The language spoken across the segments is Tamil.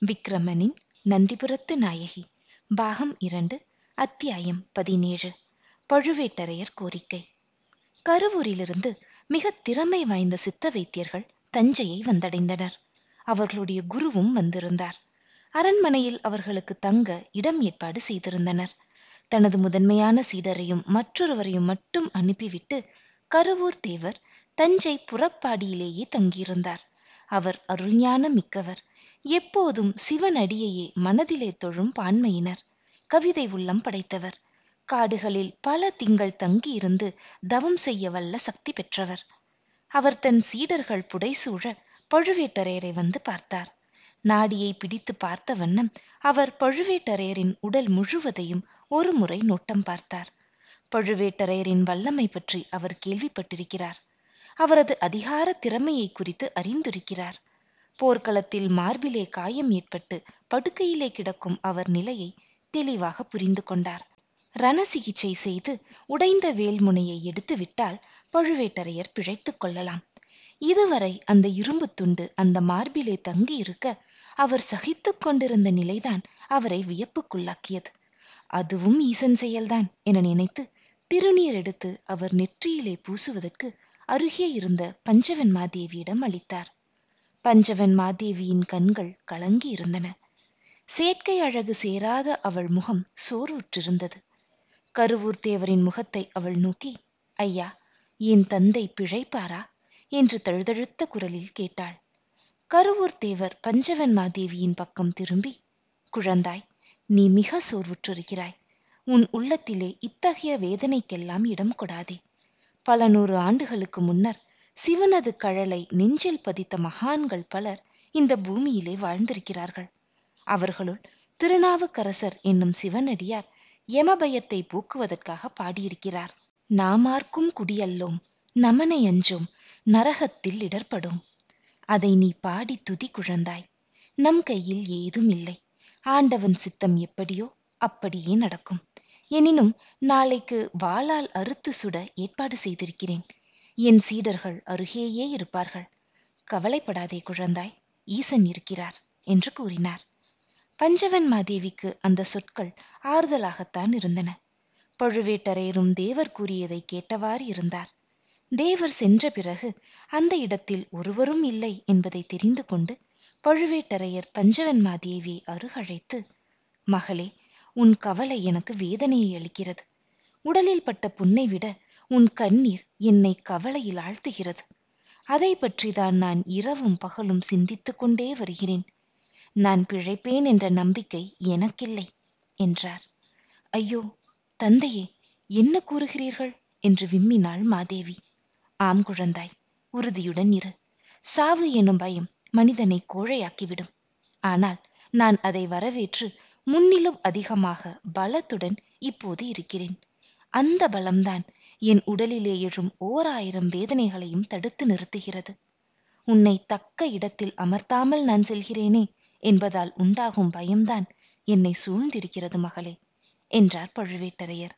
விக்ரமனின் நந்திபுரத்து நாயகி பாகம் இரண்டு அத்தியாயம் பதினேழு பழுவேட்டரையர் கோரிக்கை கருவூரிலிருந்து மிக திறமை வாய்ந்த சித்த வைத்தியர்கள் தஞ்சையை வந்தடைந்தனர் அவர்களுடைய குருவும் வந்திருந்தார் அரண்மனையில் அவர்களுக்கு தங்க இடம் ஏற்பாடு செய்திருந்தனர் தனது முதன்மையான சீடரையும் மற்றொருவரையும் மட்டும் அனுப்பிவிட்டு கருவூர் தேவர் தஞ்சை புறப்பாடியிலேயே தங்கியிருந்தார் அவர் அருள்ஞானம் மிக்கவர் எப்போதும் சிவனடியையே மனதிலே தொழும் பான்மையினர் கவிதை உள்ளம் படைத்தவர் காடுகளில் பல திங்கள் தங்கியிருந்து தவம் செய்ய வல்ல சக்தி பெற்றவர் அவர் தன் சீடர்கள் புடைசூழ பழுவேட்டரையரை வந்து பார்த்தார் நாடியை பிடித்து பார்த்த வண்ணம் அவர் பழுவேட்டரையரின் உடல் முழுவதையும் ஒரு முறை நோட்டம் பார்த்தார் பழுவேட்டரையரின் வல்லமை பற்றி அவர் கேள்விப்பட்டிருக்கிறார் அவரது அதிகார திறமையை குறித்து அறிந்திருக்கிறார் போர்க்களத்தில் மார்பிலே காயம் ஏற்பட்டு படுக்கையிலே கிடக்கும் அவர் நிலையை தெளிவாக புரிந்து கொண்டார் ரண சிகிச்சை செய்து உடைந்த வேல்முனையை எடுத்து விட்டால் பழுவேட்டரையர் பிழைத்துக் கொள்ளலாம் இதுவரை அந்த இரும்பு துண்டு அந்த மார்பிலே தங்கி இருக்க அவர் சகித்துக் கொண்டிருந்த நிலைதான் அவரை வியப்புக்குள்ளாக்கியது அதுவும் ஈசன் செயல்தான் என நினைத்து திருநீர் எடுத்து அவர் நெற்றியிலே பூசுவதற்கு அருகே இருந்த பஞ்சவன் மாதேவியிடம் அளித்தார் பஞ்சவன் மாதேவியின் கண்கள் கலங்கி இருந்தன செயற்கை அழகு சேராத அவள் முகம் சோர்வுற்றிருந்தது கருவூர் தேவரின் முகத்தை அவள் நோக்கி ஐயா என் தந்தை பிழைப்பாரா என்று தழுதழுத்த குரலில் கேட்டாள் கருவூர் தேவர் பஞ்சவன் மாதேவியின் பக்கம் திரும்பி குழந்தாய் நீ மிக சோர்வுற்றிருக்கிறாய் உன் உள்ளத்திலே இத்தகைய வேதனைக்கெல்லாம் இடம் கொடாதே பல நூறு ஆண்டுகளுக்கு முன்னர் சிவனது கழலை நெஞ்சில் பதித்த மகான்கள் பலர் இந்த பூமியிலே வாழ்ந்திருக்கிறார்கள் அவர்களுள் திருநாவுக்கரசர் என்னும் சிவனடியார் யமபயத்தை போக்குவதற்காக பாடியிருக்கிறார் நாமார்க்கும் குடியல்லோம் நமனை அஞ்சோம் நரகத்தில் இடர்படும் அதை நீ பாடி துதி குழந்தாய் நம் கையில் ஏதும் இல்லை ஆண்டவன் சித்தம் எப்படியோ அப்படியே நடக்கும் எனினும் நாளைக்கு வாளால் அறுத்து சுட ஏற்பாடு செய்திருக்கிறேன் என் சீடர்கள் அருகேயே இருப்பார்கள் கவலைப்படாதே குழந்தாய் ஈசன் இருக்கிறார் என்று கூறினார் பஞ்சவன் மாதேவிக்கு அந்த சொற்கள் ஆறுதலாகத்தான் இருந்தன பழுவேட்டரையரும் தேவர் கூறியதை கேட்டவாறு இருந்தார் தேவர் சென்ற பிறகு அந்த இடத்தில் ஒருவரும் இல்லை என்பதை தெரிந்து கொண்டு பழுவேட்டரையர் பஞ்சவன் மாதேவியை அருகழைத்து மகளே உன் கவலை எனக்கு வேதனையை அளிக்கிறது உடலில் பட்ட புண்ணை விட உன் கண்ணீர் என்னை கவலையில் ஆழ்த்துகிறது அதை பற்றிதான் நான் இரவும் பகலும் சிந்தித்துக் கொண்டே வருகிறேன் நான் பிழைப்பேன் என்ற நம்பிக்கை எனக்கில்லை என்றார் ஐயோ தந்தையே என்ன கூறுகிறீர்கள் என்று விம்மினாள் மாதேவி ஆம் குழந்தாய் உறுதியுடன் இரு சாவு எனும் பயம் மனிதனை கோழையாக்கிவிடும் ஆனால் நான் அதை வரவேற்று முன்னிலும் அதிகமாக பலத்துடன் இப்போது இருக்கிறேன் அந்த பலம்தான் என் உடலிலே எழும் ஓர் ஆயிரம் வேதனைகளையும் தடுத்து நிறுத்துகிறது உன்னை தக்க இடத்தில் அமர்த்தாமல் நான் செல்கிறேனே என்பதால் உண்டாகும் பயம்தான் என்னை சூழ்ந்திருக்கிறது மகளே என்றார் பழுவேட்டரையர்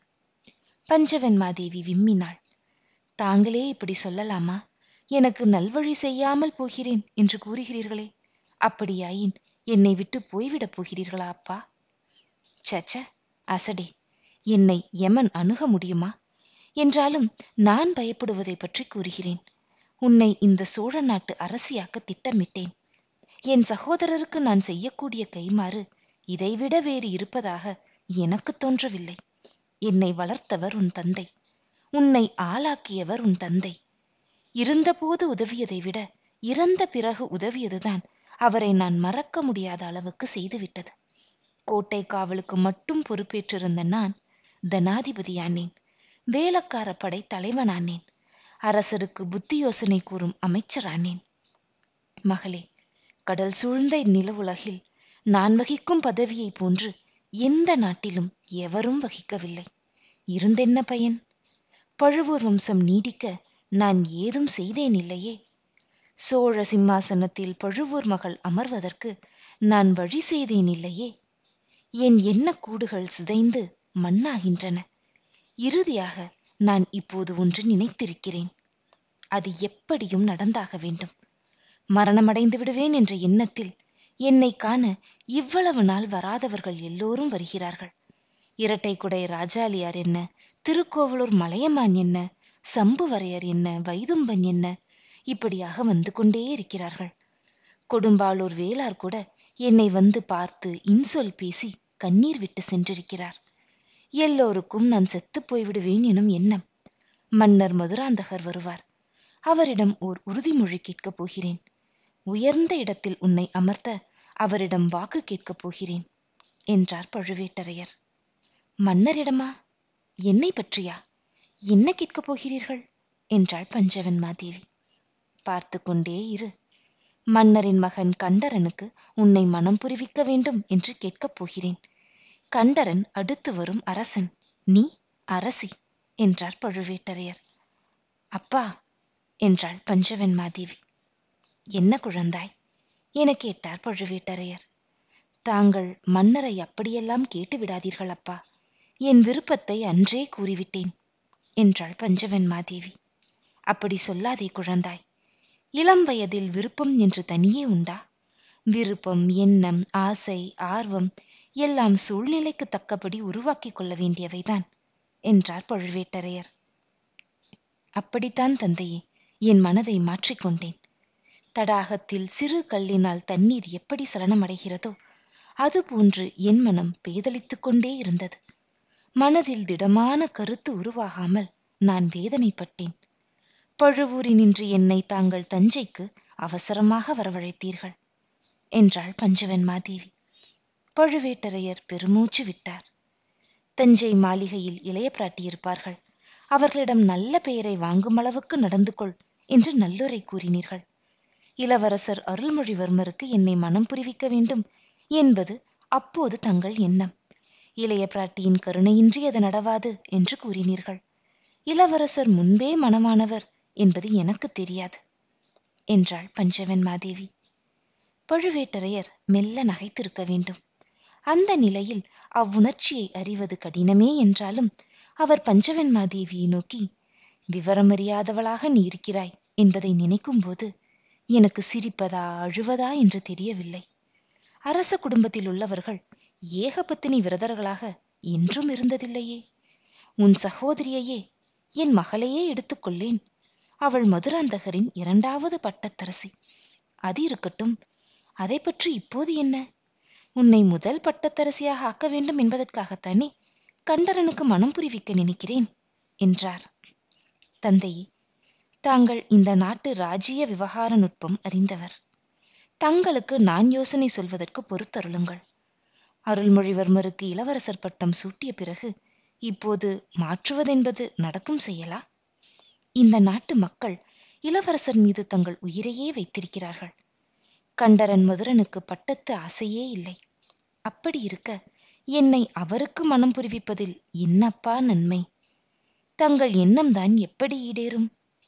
பஞ்சவன் மாதேவி விம்மினாள் தாங்களே இப்படி சொல்லலாமா எனக்கு நல்வழி செய்யாமல் போகிறேன் என்று கூறுகிறீர்களே அப்படியாயின் என்னை விட்டு போய்விடப் போகிறீர்களா அப்பா சச்ச அசடே என்னை யமன் அணுக முடியுமா என்றாலும் நான் பயப்படுவதை பற்றி கூறுகிறேன் உன்னை இந்த சோழ நாட்டு அரசியாக்க திட்டமிட்டேன் என் சகோதரருக்கு நான் செய்யக்கூடிய கைமாறு இதைவிட வேறு இருப்பதாக எனக்கு தோன்றவில்லை என்னை வளர்த்தவர் உன் தந்தை உன்னை ஆளாக்கியவர் உன் தந்தை இருந்தபோது உதவியதை விட இறந்த பிறகு உதவியதுதான் அவரை நான் மறக்க முடியாத அளவுக்கு செய்துவிட்டது கோட்டை காவலுக்கு மட்டும் பொறுப்பேற்றிருந்த நான் தனாதிபதியானேன் வேலக்கார படை தலைவனானேன் அரசருக்கு புத்தி யோசனை கூறும் அமைச்சரானேன் மகளே கடல் சூழ்ந்த நிலவுலகில் நான் வகிக்கும் பதவியை போன்று எந்த நாட்டிலும் எவரும் வகிக்கவில்லை இருந்தென்ன பயன் பழுவூர் வம்சம் நீடிக்க நான் ஏதும் செய்தேன் இல்லையே சோழ சிம்மாசனத்தில் பழுவூர் மகள் அமர்வதற்கு நான் வழி செய்தேன் இல்லையே என் எண்ணக்கூடுகள் சிதைந்து மண்ணாகின்றன இறுதியாக நான் இப்போது ஒன்று நினைத்திருக்கிறேன் அது எப்படியும் நடந்தாக வேண்டும் மரணமடைந்து விடுவேன் என்ற எண்ணத்தில் என்னை காண இவ்வளவு நாள் வராதவர்கள் எல்லோரும் வருகிறார்கள் இரட்டைக்குடை ராஜாலியார் என்ன திருக்கோவலூர் மலையமான் என்ன சம்புவரையர் என்ன வைதும்பன் என்ன இப்படியாக வந்து கொண்டே இருக்கிறார்கள் கொடும்பாளூர் வேளார் கூட என்னை வந்து பார்த்து இன்சொல் பேசி கண்ணீர் விட்டு சென்றிருக்கிறார் எல்லோருக்கும் நான் செத்துப் போய்விடுவேன் எனும் எண்ணம் மன்னர் மதுராந்தகர் வருவார் அவரிடம் ஓர் உறுதிமொழி கேட்கப் போகிறேன் உயர்ந்த இடத்தில் உன்னை அமர்த்த அவரிடம் வாக்கு கேட்கப் போகிறேன் என்றார் பழுவேட்டரையர் மன்னரிடமா என்னை பற்றியா என்ன கேட்கப் போகிறீர்கள் என்றாள் பஞ்சவன் மாதேவி பார்த்து கொண்டே இரு மன்னரின் மகன் கண்டரனுக்கு உன்னை மனம் புரிவிக்க வேண்டும் என்று கேட்கப் போகிறேன் கண்டரன் அடுத்து வரும் அரசன் நீ அரசி என்றார் பழுவேட்டரையர் அப்பா என்றாள் பஞ்சவன் மாதேவி என்ன குழந்தாய் என கேட்டார் பழுவேட்டரையர் தாங்கள் மன்னரை அப்படியெல்லாம் கேட்டு விடாதீர்கள் அப்பா என் விருப்பத்தை அன்றே கூறிவிட்டேன் என்றாள் பஞ்சவன் மாதேவி அப்படி சொல்லாதே குழந்தாய் இளம் வயதில் விருப்பம் என்று தனியே உண்டா விருப்பம் எண்ணம் ஆசை ஆர்வம் எல்லாம் சூழ்நிலைக்கு தக்கபடி உருவாக்கிக் கொள்ள வேண்டியவைதான் என்றார் பழுவேட்டரையர் அப்படித்தான் தந்தையே என் மனதை மாற்றிக்கொண்டேன் தடாகத்தில் சிறு கல்லினால் தண்ணீர் எப்படி சலனமடைகிறதோ அதுபோன்று என் மனம் பேதலித்துக் கொண்டே இருந்தது மனதில் திடமான கருத்து உருவாகாமல் நான் வேதனைப்பட்டேன் பழுவூரினின்று என்னை தாங்கள் தஞ்சைக்கு அவசரமாக வரவழைத்தீர்கள் என்றாள் பஞ்சவன் மாதேவி பழுவேட்டரையர் பெருமூச்சு விட்டார் தஞ்சை மாளிகையில் இளைய பிராட்டியிருப்பார்கள் அவர்களிடம் நல்ல பெயரை வாங்கும் அளவுக்கு நடந்து கொள் என்று நல்லுரை கூறினீர்கள் இளவரசர் அருள்மொழிவர்மருக்கு என்னை மனம் புரிவிக்க வேண்டும் என்பது அப்போது தங்கள் எண்ணம் இளைய பிராட்டியின் கருணையின்றி அது நடவாது என்று கூறினீர்கள் இளவரசர் முன்பே மனமானவர் என்பது எனக்கு தெரியாது என்றாள் பஞ்சவன் மாதேவி பழுவேட்டரையர் மெல்ல நகைத்திருக்க வேண்டும் அந்த நிலையில் அவ்வுணர்ச்சியை அறிவது கடினமே என்றாலும் அவர் பஞ்சவன் மாதேவியை நோக்கி விவரமறியாதவளாக நீ இருக்கிறாய் என்பதை நினைக்கும்போது எனக்கு சிரிப்பதா அழுவதா என்று தெரியவில்லை அரச குடும்பத்தில் உள்ளவர்கள் ஏகபத்தினி விரதர்களாக என்றும் இருந்ததில்லையே உன் சகோதரியையே என் மகளையே எடுத்துக்கொள்ளேன் அவள் மதுராந்தகரின் இரண்டாவது பட்டத்தரசி அது இருக்கட்டும் அதை பற்றி இப்போது என்ன உன்னை முதல் பட்டத்தரசியாக ஆக்க வேண்டும் என்பதற்காகத்தானே கண்டரனுக்கு மனம் புரிவிக்க நினைக்கிறேன் என்றார் தந்தையே தாங்கள் இந்த நாட்டு ராஜ்ய விவகார நுட்பம் அறிந்தவர் தங்களுக்கு நான் யோசனை சொல்வதற்கு பொறுத்தருளுங்கள் அருள்மொழிவர்மருக்கு இளவரசர் பட்டம் சூட்டிய பிறகு இப்போது மாற்றுவதென்பது நடக்கும் செயலா இந்த நாட்டு மக்கள் இளவரசர் மீது தங்கள் உயிரையே வைத்திருக்கிறார்கள் கண்டரன் மதுரனுக்கு பட்டத்து ஆசையே இல்லை அப்படி இருக்க என்னை அவருக்கு மனம் புரிவிப்பதில் என்னப்பா நன்மை தங்கள் எண்ணம்தான் எப்படி ஈடேறும்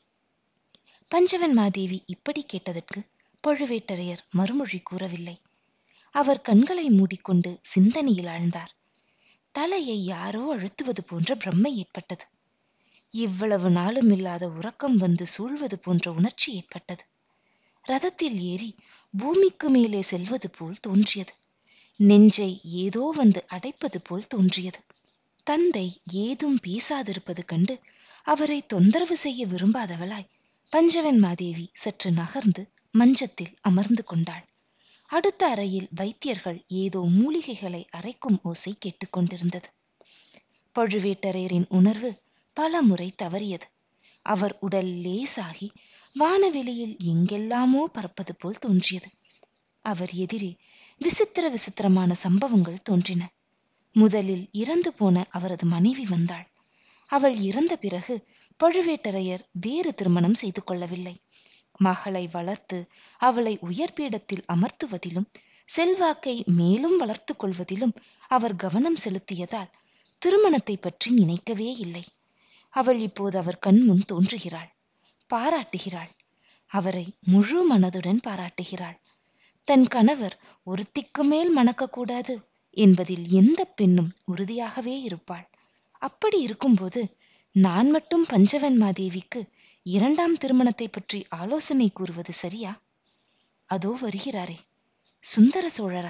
பஞ்சவன் மாதேவி இப்படி கேட்டதற்கு பழுவேட்டரையர் மறுமொழி கூறவில்லை அவர் கண்களை மூடிக்கொண்டு சிந்தனையில் ஆழ்ந்தார் தலையை யாரோ அழுத்துவது போன்ற பிரம்மை ஏற்பட்டது இவ்வளவு நாளும் இல்லாத உறக்கம் வந்து சூழ்வது போன்ற உணர்ச்சி ஏற்பட்டது ரதத்தில் ஏறி பூமிக்கு மேலே செல்வது போல் தோன்றியது நெஞ்சை ஏதோ வந்து அடைப்பது போல் தோன்றியது தந்தை ஏதும் பேசாதிருப்பது கண்டு அவரை தொந்தரவு செய்ய விரும்பாதவளாய் பஞ்சவன் மாதேவி சற்று நகர்ந்து மஞ்சத்தில் அமர்ந்து கொண்டாள் அடுத்த அறையில் வைத்தியர்கள் ஏதோ மூலிகைகளை அரைக்கும் ஓசை கேட்டுக்கொண்டிருந்தது பழுவேட்டரையரின் உணர்வு பல முறை தவறியது அவர் உடல் லேசாகி வானவெளியில் எங்கெல்லாமோ பறப்பது போல் தோன்றியது அவர் எதிரே விசித்திர விசித்திரமான சம்பவங்கள் தோன்றின முதலில் இறந்து போன அவரது மனைவி வந்தாள் அவள் இறந்த பிறகு பழுவேட்டரையர் வேறு திருமணம் செய்து கொள்ளவில்லை மகளை வளர்த்து அவளை உயர்பீடத்தில் அமர்த்துவதிலும் செல்வாக்கை மேலும் வளர்த்து கொள்வதிலும் அவர் கவனம் செலுத்தியதால் திருமணத்தை பற்றி நினைக்கவே இல்லை அவள் இப்போது அவர் கண் முன் தோன்றுகிறாள் பாராட்டுகிறாள் அவரை முழு மனதுடன் பாராட்டுகிறாள் தன் கணவர் ஒருத்திக்கு மேல் மணக்கக்கூடாது என்பதில் எந்த பெண்ணும் உறுதியாகவே இருப்பாள் அப்படி இருக்கும்போது நான் மட்டும் பஞ்சவன் மாதேவிக்கு இரண்டாம் திருமணத்தை பற்றி ஆலோசனை கூறுவது சரியா அதோ வருகிறாரே சுந்தர சோழரா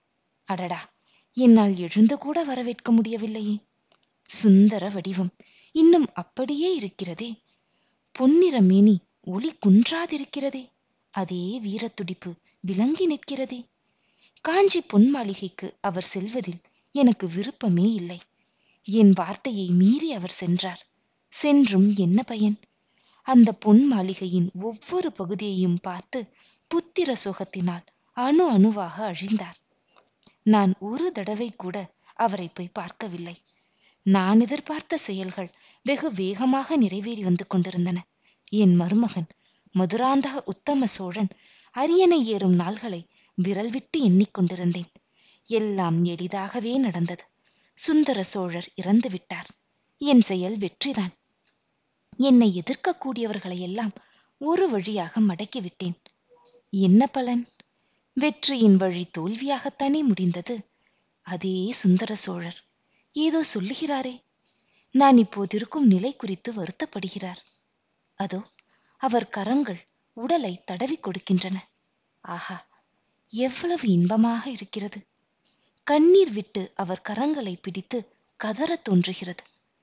அடடா என்னால் எழுந்து கூட வரவேற்க முடியவில்லையே சுந்தர வடிவம் இன்னும் அப்படியே இருக்கிறதே பொன்னிற மேனி ஒளி குன்றாதிருக்கிறதே அதே வீரத்துடிப்பு விளங்கி நிற்கிறதே காஞ்சி பொன் மாளிகைக்கு அவர் செல்வதில் எனக்கு விருப்பமே இல்லை என் வார்த்தையை மீறி அவர் சென்றார் சென்றும் என்ன பயன் அந்த பொன் மாளிகையின் ஒவ்வொரு பகுதியையும் பார்த்து புத்திர சோகத்தினால் அணு அணுவாக அழிந்தார் நான் ஒரு தடவை கூட அவரை போய் பார்க்கவில்லை நான் எதிர்பார்த்த செயல்கள் வெகு வேகமாக நிறைவேறி வந்து கொண்டிருந்தன என் மருமகன் மதுராந்தக உத்தம சோழன் அரியணை ஏறும் நாள்களை விரல் விட்டு எண்ணிக்கொண்டிருந்தேன் எல்லாம் எளிதாகவே நடந்தது சுந்தர சோழர் இறந்து விட்டார் என் செயல் வெற்றிதான் என்னை எதிர்க்கக்கூடியவர்களை எல்லாம் ஒரு வழியாக மடக்கிவிட்டேன் என்ன பலன் வெற்றியின் வழி தோல்வியாகத்தானே முடிந்தது அதே சுந்தர சோழர் ஏதோ சொல்லுகிறாரே நான் இப்போதிருக்கும் நிலை குறித்து வருத்தப்படுகிறார் அதோ அவர் கரங்கள் உடலை தடவி கொடுக்கின்றன ஆஹா எவ்வளவு இன்பமாக இருக்கிறது கண்ணீர் விட்டு அவர் கரங்களை பிடித்து கதறத் தோன்றுகிறது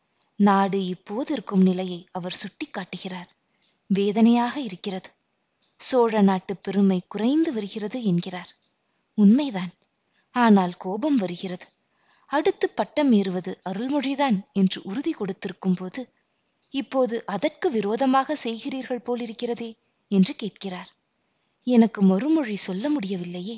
நாடு இப்போது இருக்கும் நிலையை அவர் சுட்டிக்காட்டுகிறார் வேதனையாக இருக்கிறது சோழ நாட்டு பெருமை குறைந்து வருகிறது என்கிறார் உண்மைதான் ஆனால் கோபம் வருகிறது அடுத்து பட்டம் ஏறுவது அருள்மொழிதான் என்று உறுதி கொடுத்திருக்கும் போது இப்போது அதற்கு விரோதமாக செய்கிறீர்கள் போலிருக்கிறதே என்று கேட்கிறார் எனக்கு மறுமொழி சொல்ல முடியவில்லையே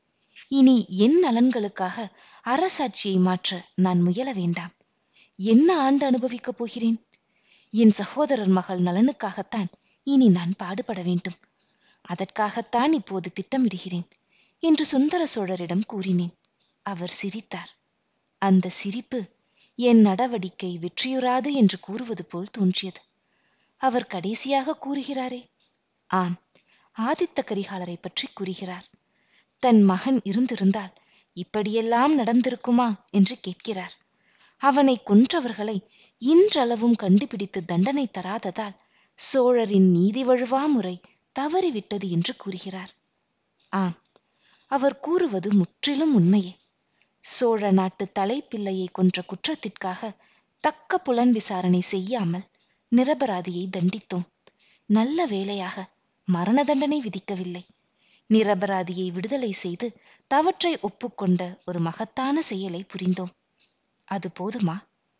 இனி என் நலன்களுக்காக அரசாட்சியை மாற்ற நான் முயல வேண்டாம் என்ன ஆண்டு அனுபவிக்கப் போகிறேன் என் சகோதரர் மகள் நலனுக்காகத்தான் இனி நான் பாடுபட வேண்டும் அதற்காகத்தான் இப்போது திட்டமிடுகிறேன் என்று சுந்தர சோழரிடம் கூறினேன் அவர் சிரித்தார் அந்த சிரிப்பு என் நடவடிக்கை வெற்றியுறாது என்று கூறுவது போல் தோன்றியது அவர் கடைசியாக கூறுகிறாரே ஆம் ஆதித்த கரிகாலரை பற்றி கூறுகிறார் தன் மகன் இருந்திருந்தால் இப்படியெல்லாம் நடந்திருக்குமா என்று கேட்கிறார் அவனை கொன்றவர்களை இன்றளவும் கண்டுபிடித்து தண்டனை தராததால் சோழரின் நீதி வழுவா முறை தவறிவிட்டது என்று கூறுகிறார் ஆம் அவர் கூறுவது முற்றிலும் உண்மையே சோழ நாட்டு தலைப்பிள்ளையை கொன்ற குற்றத்திற்காக தக்க புலன் விசாரணை செய்யாமல் நிரபராதியை தண்டித்தோம் நல்ல வேளையாக மரண தண்டனை விதிக்கவில்லை நிரபராதியை விடுதலை செய்து தவற்றை ஒப்புக்கொண்ட ஒரு மகத்தான செயலை புரிந்தோம் அது போதுமா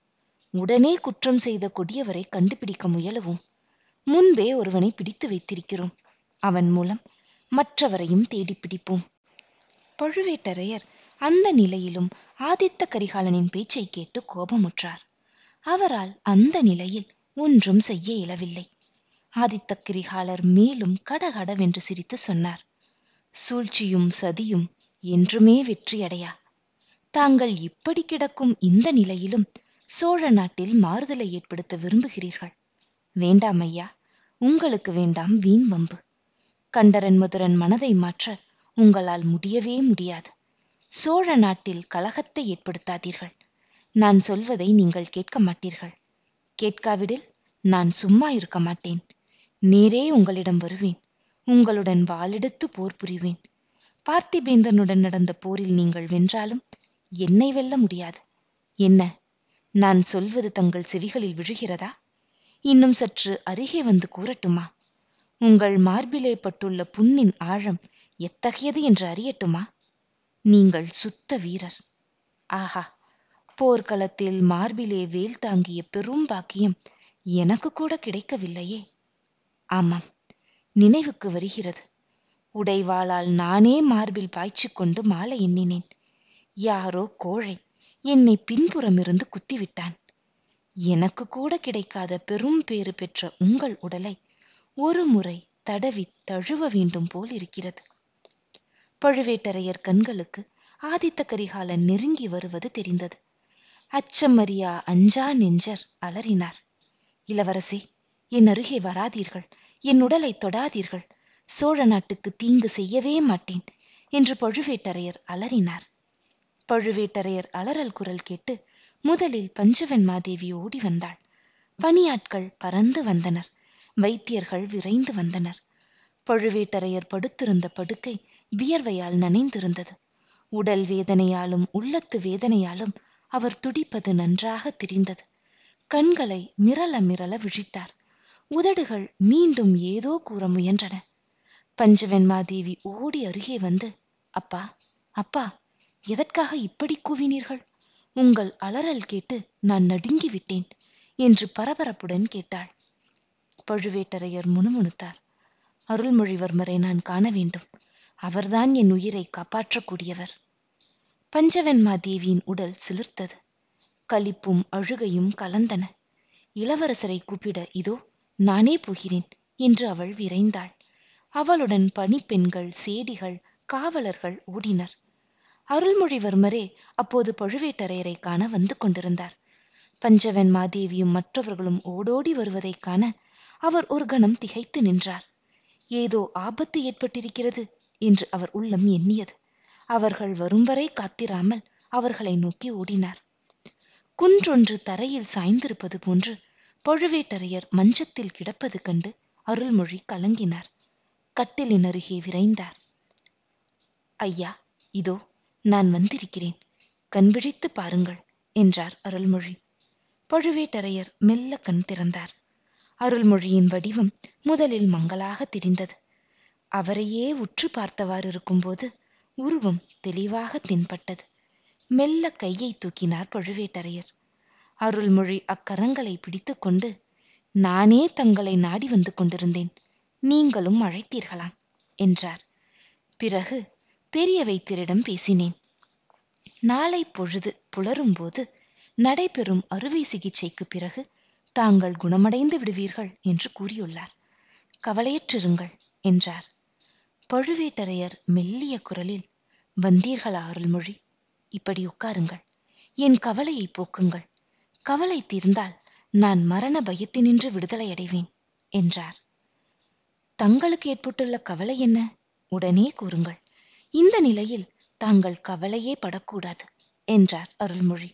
உடனே குற்றம் செய்த கொடியவரை கண்டுபிடிக்க முயலுவோம் முன்பே ஒருவனை பிடித்து வைத்திருக்கிறோம் அவன் மூலம் மற்றவரையும் தேடி பிடிப்போம் பழுவேட்டரையர் அந்த நிலையிலும் ஆதித்த கரிகாலனின் பேச்சை கேட்டு கோபமுற்றார் அவரால் அந்த நிலையில் ஒன்றும் செய்ய இயலவில்லை ஆதித்த கரிகாலர் மேலும் கடகடவென்று சிரித்து சொன்னார் சூழ்ச்சியும் சதியும் என்றுமே வெற்றியடையா தாங்கள் இப்படி கிடக்கும் இந்த நிலையிலும் சோழ நாட்டில் மாறுதலை ஏற்படுத்த விரும்புகிறீர்கள் வேண்டாம் ஐயா உங்களுக்கு வேண்டாம் வீண் வம்பு கண்டரன் முதரன் மனதை மாற்ற உங்களால் முடியவே முடியாது சோழ நாட்டில் கலகத்தை ஏற்படுத்தாதீர்கள் நான் சொல்வதை நீங்கள் கேட்க மாட்டீர்கள் கேட்காவிடில் நான் சும்மா இருக்க மாட்டேன் நேரே உங்களிடம் வருவேன் உங்களுடன் வாளெடுத்து போர் புரிவேன் பார்த்திபேந்தனுடன் நடந்த போரில் நீங்கள் வென்றாலும் என்னை வெல்ல முடியாது என்ன நான் சொல்வது தங்கள் செவிகளில் விழுகிறதா இன்னும் சற்று அருகே வந்து கூறட்டுமா உங்கள் மார்பிலே பட்டுள்ள புண்ணின் ஆழம் எத்தகையது என்று அறியட்டுமா நீங்கள் சுத்த வீரர் ஆஹா போர்க்களத்தில் மார்பிலே வேல் தாங்கிய பெரும் பாக்கியம் எனக்கு கூட கிடைக்கவில்லையே ஆமாம் நினைவுக்கு வருகிறது உடைவாளால் நானே மார்பில் பாய்ச்சிக் கொண்டு மாலை எண்ணினேன் யாரோ கோழை என்னை பின்புறமிருந்து குத்திவிட்டான் எனக்கு கூட கிடைக்காத பெரும் பேறு பெற்ற உங்கள் உடலை ஒரு முறை தடவி தழுவ வேண்டும் போல் இருக்கிறது பழுவேட்டரையர் கண்களுக்கு ஆதித்த கரிகாலன் நெருங்கி வருவது தெரிந்தது அச்சமறியா அஞ்சா நெஞ்சர் அலறினார் இளவரசி என் அருகே வராதீர்கள் என் உடலை தொடாதீர்கள் சோழ நாட்டுக்கு தீங்கு செய்யவே மாட்டேன் என்று பழுவேட்டரையர் அலறினார் பழுவேட்டரையர் அலறல் குரல் கேட்டு முதலில் பஞ்சவன் மாதேவி ஓடி வந்தாள் பணியாட்கள் பறந்து வந்தனர் வைத்தியர்கள் விரைந்து வந்தனர் பழுவேட்டரையர் படுத்திருந்த படுக்கை வியர்வையால் நனைந்திருந்தது உடல் வேதனையாலும் உள்ளத்து வேதனையாலும் அவர் துடிப்பது நன்றாக தெரிந்தது கண்களை மிரள மிரள விழித்தார் உதடுகள் மீண்டும் ஏதோ கூற முயன்றன பஞ்சவன்மாதேவி ஓடி அருகே வந்து அப்பா அப்பா எதற்காக இப்படி கூவினீர்கள் உங்கள் அலறல் கேட்டு நான் நடுங்கி விட்டேன் என்று பரபரப்புடன் கேட்டாள் பழுவேட்டரையர் முணுமுணுத்தார் அருள்மொழிவர்மரை நான் காண வேண்டும் அவர்தான் என் உயிரை காப்பாற்றக்கூடியவர் பஞ்சவன்மாதேவியின் உடல் சிலிர்த்தது களிப்பும் அழுகையும் கலந்தன இளவரசரை கூப்பிட இதோ நானே போகிறேன் என்று அவள் விரைந்தாள் அவளுடன் பணிப்பெண்கள் சேடிகள் காவலர்கள் ஓடினர் அருள்மொழிவர்மரே அப்போது பழுவேட்டரையரை காண வந்து கொண்டிருந்தார் பஞ்சவன் மாதேவியும் மற்றவர்களும் ஓடோடி வருவதைக் காண அவர் ஒரு கணம் திகைத்து நின்றார் ஏதோ ஆபத்து ஏற்பட்டிருக்கிறது என்று அவர் உள்ளம் எண்ணியது அவர்கள் வரும் வரை காத்திராமல் அவர்களை நோக்கி ஓடினார் குன்றொன்று தரையில் சாய்ந்திருப்பது போன்று பழுவேட்டரையர் மஞ்சத்தில் கிடப்பது கண்டு அருள்மொழி கலங்கினார் கட்டிலின் அருகே விரைந்தார் ஐயா இதோ நான் வந்திருக்கிறேன் கண்விழித்து பாருங்கள் என்றார் அருள்மொழி பழுவேட்டரையர் மெல்ல கண் திறந்தார் அருள்மொழியின் வடிவம் முதலில் மங்களாக தெரிந்தது அவரையே உற்று பார்த்தவாறு இருக்கும்போது உருவம் தெளிவாக தென்பட்டது மெல்ல கையை தூக்கினார் பழுவேட்டரையர் அருள்மொழி அக்கரங்களை பிடித்துக்கொண்டு நானே தங்களை நாடி வந்து கொண்டிருந்தேன் நீங்களும் அழைத்தீர்களாம் என்றார் பிறகு பெரிய வைத்தியரிடம் பேசினேன் நாளை பொழுது புலரும்போது நடைபெறும் அறுவை சிகிச்சைக்கு பிறகு தாங்கள் குணமடைந்து விடுவீர்கள் என்று கூறியுள்ளார் கவலையற்றிருங்கள் என்றார் பழுவேட்டரையர் மெல்லிய குரலில் வந்தீர்களா அருள்மொழி இப்படி உட்காருங்கள் என் கவலையை போக்குங்கள் கவலை தீர்ந்தால் நான் மரண பயத்தினின்று விடுதலை அடைவேன் என்றார் தங்களுக்கு ஏற்பட்டுள்ள கவலை என்ன உடனே கூறுங்கள் இந்த நிலையில் தாங்கள் கவலையே படக்கூடாது என்றார் அருள்மொழி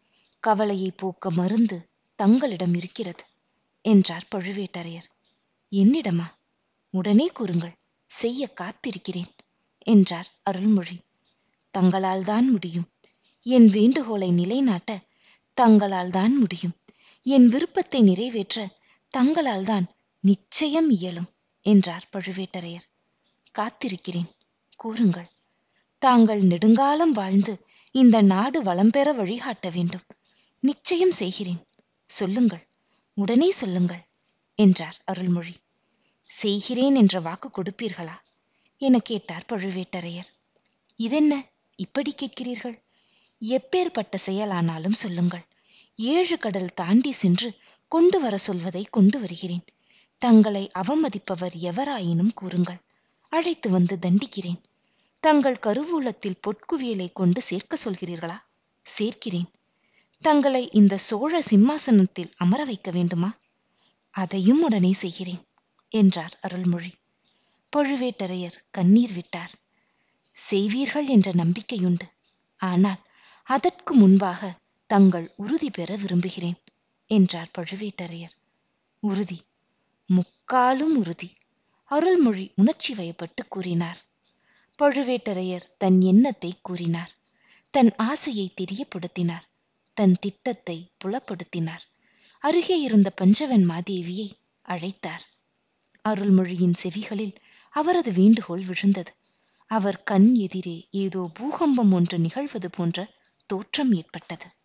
கவலையை போக்க மருந்து தங்களிடம் இருக்கிறது என்றார் பழுவேட்டரையர் என்னிடமா உடனே கூறுங்கள் செய்ய காத்திருக்கிறேன் என்றார் அருள்மொழி தங்களால் தான் முடியும் என் வேண்டுகோளை நிலைநாட்ட தங்களால் தான் முடியும் என் விருப்பத்தை நிறைவேற்ற தங்களால் தான் நிச்சயம் இயலும் என்றார் பழுவேட்டரையர் காத்திருக்கிறேன் கூறுங்கள் தாங்கள் நெடுங்காலம் வாழ்ந்து இந்த நாடு வளம் பெற வழிகாட்ட வேண்டும் நிச்சயம் செய்கிறேன் சொல்லுங்கள் உடனே சொல்லுங்கள் என்றார் அருள்மொழி செய்கிறேன் என்ற வாக்கு கொடுப்பீர்களா என கேட்டார் பழுவேட்டரையர் இதென்ன இப்படி கேட்கிறீர்கள் எப்பேற்பட்ட செயலானாலும் சொல்லுங்கள் ஏழு கடல் தாண்டி சென்று கொண்டு வர சொல்வதை கொண்டு வருகிறேன் தங்களை அவமதிப்பவர் எவராயினும் கூறுங்கள் அழைத்து வந்து தண்டிக்கிறேன் தங்கள் கருவூலத்தில் பொற்குவியலை கொண்டு சேர்க்க சொல்கிறீர்களா சேர்க்கிறேன் தங்களை இந்த சோழ சிம்மாசனத்தில் அமர வைக்க வேண்டுமா அதையும் உடனே செய்கிறேன் என்றார் அருள்மொழி பழுவேட்டரையர் கண்ணீர் விட்டார் செய்வீர்கள் என்ற நம்பிக்கையுண்டு ஆனால் அதற்கு முன்பாக தங்கள் உறுதி பெற விரும்புகிறேன் என்றார் பழுவேட்டரையர் உறுதி முக்காலும் உறுதி அருள்மொழி உணர்ச்சி வயப்பட்டு கூறினார் பழுவேட்டரையர் தன் எண்ணத்தை கூறினார் தன் ஆசையை தெரியப்படுத்தினார் தன் திட்டத்தை புலப்படுத்தினார் அருகே இருந்த பஞ்சவன் மாதேவியை அழைத்தார் அருள்மொழியின் செவிகளில் அவரது வேண்டுகோள் விழுந்தது அவர் கண் எதிரே ஏதோ பூகம்பம் ஒன்று நிகழ்வது போன்ற தோற்றம் ஏற்பட்டது